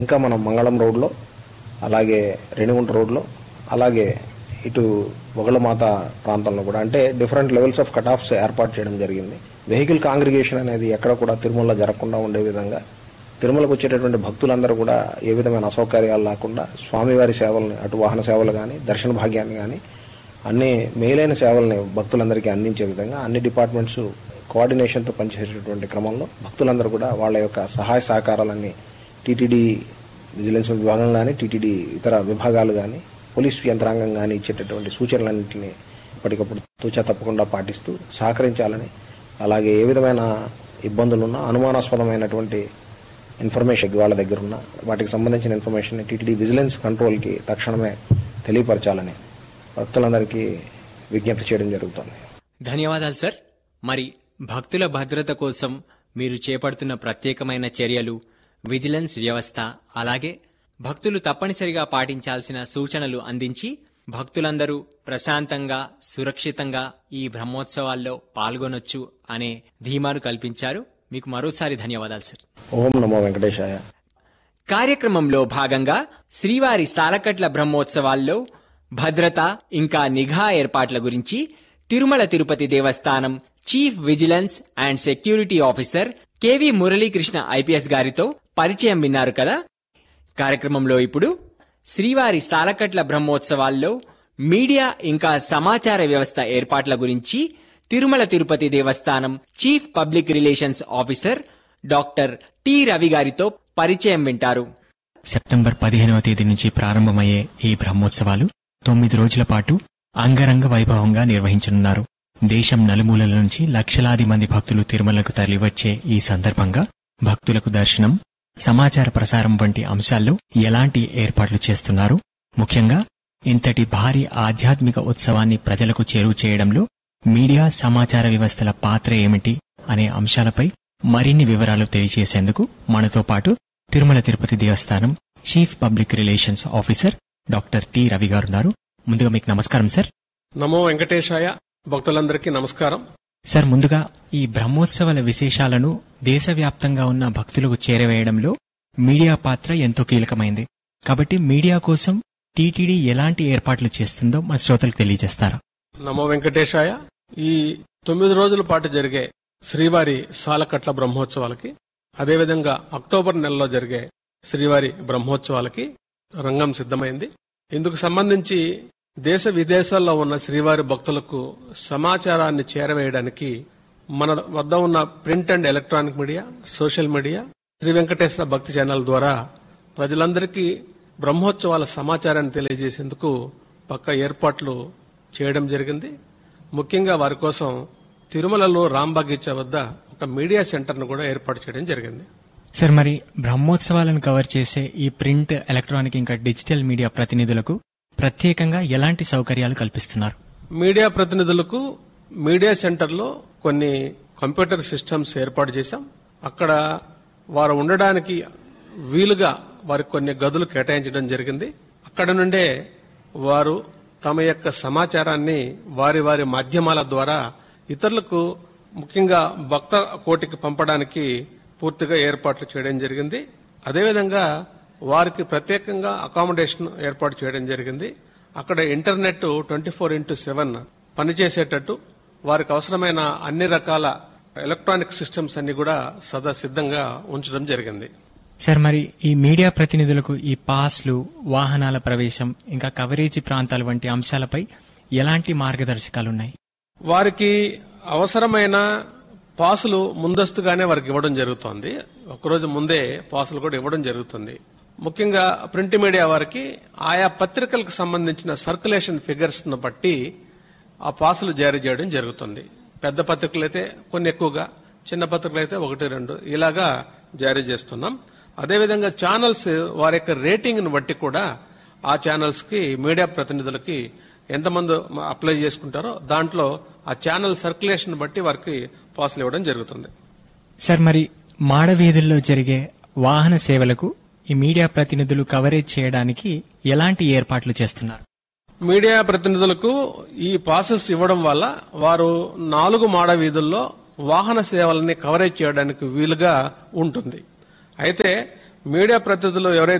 ఇంకా మనం మంగళం రోడ్లో అలాగే రేణిగుంట రోడ్లో అలాగే ఇటు బొగళమాత ప్రాంతంలో కూడా అంటే different levels of cut offs ఏర్పాటు చేయడం జరిగింది వెహికల్ కాంగ్రిగేషన్ అనేది ఎక్కడ కూడా తిరుమల జరగకుండా ఉండే విధంగా తిరుమలకు వచ్చేటటువంటి భక్తులందరూ కూడా ఏ విధమైన అసౌకర్యాలు లేకుండా స్వామివారి సేవల్ని అటు వాహన సేవలు కానీ దర్శన భాగ్యాన్ని కానీ అన్ని మేలైన సేవల్ని భక్తులందరికీ అందించే విధంగా అన్ని డిపార్ట్మెంట్స్ కోఆర్డినేషన్తో పనిచేసేటటువంటి క్రమంలో భక్తులందరూ కూడా వాళ్ళ యొక్క సహాయ సహకారాలన్నీ టీటీడీ విజిలెన్స్ విభాగం కానీ టీటీడీ ఇతర విభాగాలు కానీ పోలీస్ యంత్రాంగం కానీ ఇచ్చేటటువంటి సూచనలన్నింటినీ ఎప్పటికప్పుడు తూచా తప్పకుండా పాటిస్తూ సహకరించాలని అలాగే ఏ విధమైన ఇబ్బందులున్నా అనుమానాస్పదమైనటువంటి ఇన్ఫర్మేషన్ వాళ్ళ దగ్గర ఉన్న వాటికి సంబంధించిన ఇన్ఫర్మేషన్ టీటీడీ విజిలెన్స్ కంట్రోల్కి తక్షణమే తెలియపరచాలని భక్తులందరికీ విజ్ఞప్తి చేయడం జరుగుతుంది ధన్యవాదాలు సార్ మరి భక్తుల భద్రత కోసం మీరు చేపడుతున్న ప్రత్యేకమైన చర్యలు విజిలెన్స్ వ్యవస్థ అలాగే భక్తులు తప్పనిసరిగా పాటించాల్సిన సూచనలు అందించి భక్తులందరూ ప్రశాంతంగా సురక్షితంగా ఈ బ్రహ్మోత్సవాల్లో పాల్గొనొచ్చు అనే ధీమాను కల్పించారు మీకు మరోసారి ధన్యవాదాలు సార్ ఓం నమో వెంకటేశాయ కార్యక్రమంలో భాగంగా శ్రీవారి సాలకట్ల బ్రహ్మోత్సవాల్లో భద్రత ఇంకా నిఘా ఏర్పాట్ల గురించి Tirumala Tirupati Devasthanam chief vigilance and security officer K V Muralikrishna IPS గారితో పరిచయం విన్నారు కదా కార్యక్రమంలో ఇప్పుడు శ్రీవారి సాలకట్ల బ్రహ్మోత్సవాల్లో మీడియా ఇంకా సమాచార వ్యవస్థ ఏర్పాట్ల గురించి Tirumala Tirupati Devasthanam chief public relations officer doctor T Ravi గారితో పరిచయం వింటారు సెప్టెంబర్ పదిహేనవ తేదీ నుంచి ప్రారంభమయ్యే ఈ బ్రహ్మోత్సవాలు తొమ్మిది రోజుల పాటు అంగరంగ వైభవంగా నిర్వహించనున్నారు దేశం నలుమూలల నుంచి లక్షలాది మంది భక్తులు తిరుమలకు తరలివచ్చే ఈ సందర్భంగా భక్తులకు దర్శనం సమాచార ప్రసారం వంటి అంశాల్లో ఎలాంటి ఏర్పాట్లు చేస్తున్నారు ముఖ్యంగా ఇంతటి భారీ ఆధ్యాత్మిక ఉత్సవాన్ని ప్రజలకు చేరువ చేయడంలో మీడియా సమాచార వ్యవస్థల పాత్ర ఏమిటి అనే అంశాలపై మరిన్ని వివరాలు తెలియజేసేందుకు మనతో పాటు Tirumala Tirupati Devasthanam chief public relations officer doctor T Ravi గారున్నారు ముందుగా మీకు నమస్కారం సార్ నమో వెంకటేశాయ భక్తులందరికీ నమస్కారం సార్ ముందుగా ఈ బ్రహ్మోత్సవాల విశేషాలను దేశవ్యాప్తంగా ఉన్న భక్తులకు చేరవేయడంలో మీడియా పాత్ర ఎంతో కీలకమైంది కాబట్టి మీడియా కోసం టీటీడీ ఎలాంటి ఏర్పాట్లు చేస్తుందో మన శ్రోతలకు తెలియజేస్తారా నమో వెంకటేశాయ ఈ తొమ్మిది రోజుల పాటు జరిగే శ్రీవారి సాలకట్ల బ్రహ్మోత్సవాలకి అదేవిధంగా అక్టోబర్ నెలలో జరిగే శ్రీవారి బ్రహ్మోత్సవాలకి రంగం సిద్ధమైంది ఇందుకు సంబంధించి దేశ విదేశాల్లో ఉన్న శ్రీవారి భక్తులకు సమాచారాన్ని చేరవేయడానికి మన వద్ద ఉన్న print and electronic media social media Sri Venkateswara Bhakti channel ద్వారా ప్రజలందరికీ బ్రహ్మోత్సవాల సమాచారాన్ని తెలియజేసేందుకు పక్క ఏర్పాట్లు చేయడం జరిగింది ముఖ్యంగా వారి కోసం తిరుమలలో రాంబాగీచా వద్ద ఒక మీడియా సెంటర్ను కూడా ఏర్పాటు చేయడం జరిగింది సార్ మరి బ్రహ్మోత్సవాలను కవర్ చేసే ఈ ప్రింట్ ఎలక్ట్రానిక్ ఇంకా డిజిటల్ మీడియా ప్రతినిధులకు ప్రత్యేకంగా ఎలాంటి సౌకర్యాలు కల్పిస్తున్నారు మీడియా ప్రతినిధులకు మీడియా సెంటర్లో కొన్ని కంప్యూటర్ సిస్టమ్స్ ఏర్పాటు చేశాం అక్కడ వారు ఉండడానికి వీలుగా వారికి కొన్ని గదులు కేటాయించడం జరిగింది అక్కడ నుండే వారు తమ యొక్క సమాచారాన్ని వారి వారి మాధ్యమాల ద్వారా ఇతరులకు ముఖ్యంగా భక్త కోటికి పంపడానికి పూర్తిగా ఏర్పాట్లు చేయడం జరిగింది అదేవిధంగా వారికి ప్రత్యేకంగా అకామిడేషన్ ఏర్పాటు చేయడం జరిగింది అక్కడ internet twenty four into seven పనిచేసేటట్టు వారికి అవసరమైన అన్ని రకాల ఎలక్ట్రానిక్ సిస్టమ్స్ అన్ని కూడా సదా సిద్ధంగా ఉంచడం జరిగింది సార్ మరి ఈ మీడియా ప్రతినిధులకు ఈ పాస్లు వాహనాల ప్రవేశం ఇంకా కవరేజీ ప్రాంతాలు వంటి అంశాలపై ఎలాంటి మార్గదర్శకాలున్నాయి వారికి అవసరమైన పాసులు ముందస్తుగానే వారికి ఇవ్వడం జరుగుతోంది ఒకరోజు ముందే పాసులు కూడా ఇవ్వడం జరుగుతుంది ముఖ్యంగా ప్రింట్ మీడియా వారికి ఆయా పత్రికలకు సంబంధించిన సర్క్యులేషన్ ఫిగర్స్ ను బట్టి ఆ పాసులు జారీ చేయడం జరుగుతుంది పెద్ద పత్రికలు అయితే కొన్ని ఎక్కువగా చిన్న పత్రికలు అయితే ఒకటి రెండు ఇలాగా జారీ చేస్తున్నాం అదేవిధంగా ఛానల్స్ వారి యొక్క రేటింగ్ ను బట్టి కూడా ఆ ఛానల్స్ కి మీడియా ప్రతినిధులకి ఎంతమంది అప్లై చేసుకుంటారో దాంట్లో ఆ ఛానల్ సర్క్యులేషన్ బట్టి వారికి పాసులు ఇవ్వడం జరుగుతుంది సార్ మరి మాడవీధుల్లో జరిగే వాహన సేవలకు ఈ మీడియా ప్రతినిధులు కవరేజ్ చేయడానికి ఎలాంటి ఏర్పాట్లు చేస్తున్నారు మీడియా ప్రతినిధులకు ఈ పాసెస్ ఇవ్వడం వల్ల వారు నాలుగు మాడ వీధుల్లో వాహన సేవల్ని కవరేజ్ చేయడానికి వీలుగా ఉంటుంది అయితే మీడియా ప్రతినిధులు ఎవరైతే